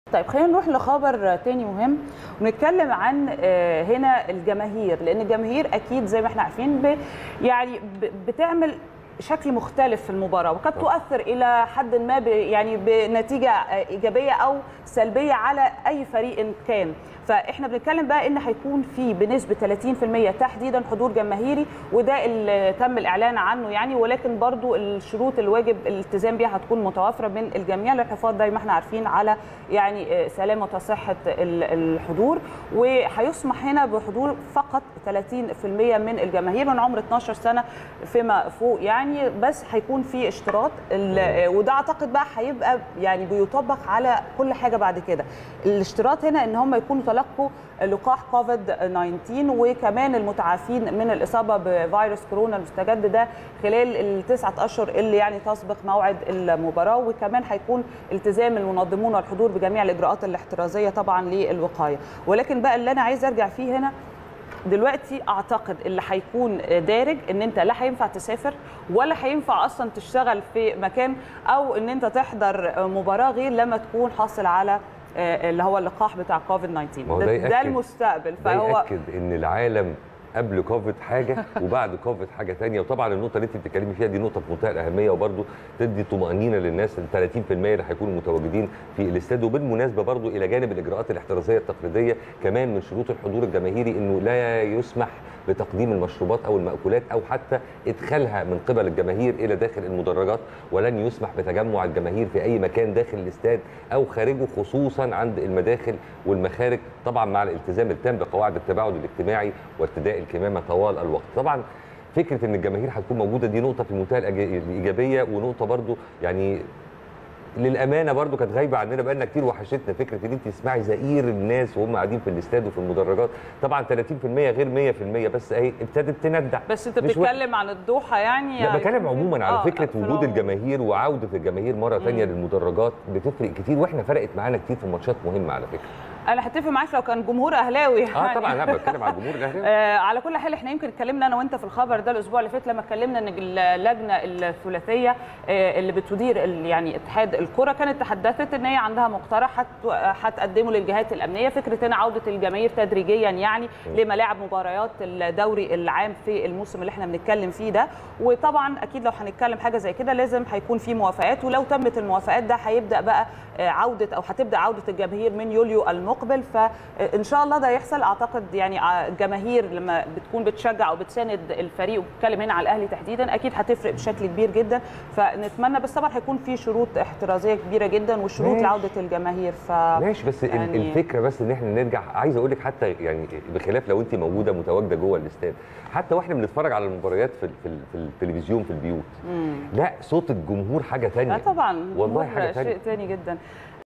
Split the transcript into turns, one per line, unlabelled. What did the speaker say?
طيب خلينا نروح لخبر تاني مهم ونتكلم عن آه، هنا الجماهير لان الجماهير اكيد زي ما احنا عارفين ب يعني ب- بتعمل شكل مختلف في المباراه وقد تؤثر الى حد ما ب- يعني بنتيجه آه، ايجابيه او سلبيه على اي فريق كان فاحنا بنتكلم بقى ان هيكون في بنسبه 30% تحديدا حضور جماهيري وده اللي تم الاعلان عنه يعني ولكن برضو الشروط الواجب الالتزام بيها هتكون متوافره من الجميع للحفاظ زي ما احنا عارفين على يعني آه، سلامه وصحه ال- الحضور وهيسمح هنا بحضور فقط 30% من الجماهير من عمر 12 سنه فيما فوق يعني بس هيكون في اشتراط ال- آه، وده اعتقد بقى هيبقى يعني بيطبق على كل حاجه بعد كده الاشتراط هنا ان هم يكونوا تلقوا لقاح كوفيد 19 وكمان المتعافين من الاصابه بفيروس كورونا المستجد ده خلال التسعه اشهر اللي يعني تسبق موعد المباراه وكمان هيكون التزام المنظمون والحضور بجميع الاجراءات الاحترازيه طبعا للوقايه ولكن بقى اللي انا عايز ارجع فيه هنا دلوقتي اعتقد اللي هيكون دارج ان انت لا هينفع تسافر ولا هينفع اصلا تشتغل في مكان او ان انت تحضر مباراه غير لما تكون حاصل على آه، اللي هو اللقاح بتاع كوفيد 19
ما هو ده
ده, ده
يأكد-
المستقبل
ده
فهو
ياكد ان العالم قبل كوفيد حاجه وبعد كوفيد حاجه تانية وطبعا النقطه اللي انت بتتكلمي فيها دي نقطه في منتهى الاهميه وبرده تدي طمانينه للناس ال 30% اللي هيكونوا متواجدين في الاستاد وبالمناسبه برده الى جانب الاجراءات الاحترازيه التقليديه كمان من شروط الحضور الجماهيري انه لا يسمح بتقديم المشروبات او المأكولات او حتى ادخالها من قبل الجماهير الى داخل المدرجات ولن يسمح بتجمع الجماهير في اي مكان داخل الاستاد او خارجه خصوصا عند المداخل والمخارج طبعا مع الالتزام التام بقواعد التباعد الاجتماعي وارتداء الكمامه طوال الوقت طبعا فكره ان الجماهير هتكون موجوده دي نقطه في منتهى الأج- الايجابيه ونقطه برضو يعني للامانه برضو كانت غايبه عننا بقالنا كتير وحشتنا فكره ان انت تسمعي زئير الناس وهم قاعدين في الاستاد وفي المدرجات طبعا 30% غير 100% بس اهي ابتدت تندع
بس انت
مش وحش.
بتتكلم عن الدوحه يعني
لا بتكلم
هيكون في-
عموما على
آه،
فكره
في
وجود
العموم.
الجماهير وعوده الجماهير مره ثانيه للمدرجات بتفرق كتير واحنا فرقت معانا كتير في ماتشات مهمه على فكره
انا هتفق معاك لو كان جمهور اهلاوي
اه
يعني.
طبعا انا بتكلم على الجمهور الاهلاوي
آه على كل حال احنا يمكن اتكلمنا انا وانت في الخبر ده الاسبوع اللي فات لما اتكلمنا ان اللجنه الثلاثيه آه اللي بتدير ال- يعني اتحاد الكره كانت تحدثت ان هي عندها مقترح هت- هتقدمه للجهات الامنيه فكره ان عوده الجماهير تدريجيا يعني لملاعب مباريات الدوري العام في الموسم اللي احنا بنتكلم فيه ده وطبعا اكيد لو هنتكلم حاجه زي كده لازم هيكون في موافقات ولو تمت الموافقات ده هيبدا بقى آه، عوده او هتبدا عوده الجماهير من يوليو المقبل فان شاء الله ده يحصل اعتقد يعني ع- الجماهير لما بتكون بتشجع او بتساند الفريق وبتتكلم هنا على الاهلي تحديدا اكيد هتفرق بشكل كبير جدا فنتمنى بس طبعا هيكون في شروط احترازيه كبيره جدا وشروط
ماشي.
لعوده الجماهير ف
ماشي بس يعني
يعني-
الفكره بس ان احنا نرجع عايز اقول لك حتى يعني بخلاف لو انت موجوده متواجده جوه الاستاد حتى واحنا بنتفرج على المباريات في في, في التلفزيون في البيوت لا صوت الجمهور حاجه
اه
تانية
طبعا
والله
الجمهور
حاجة تانية.
شيء تاني جدا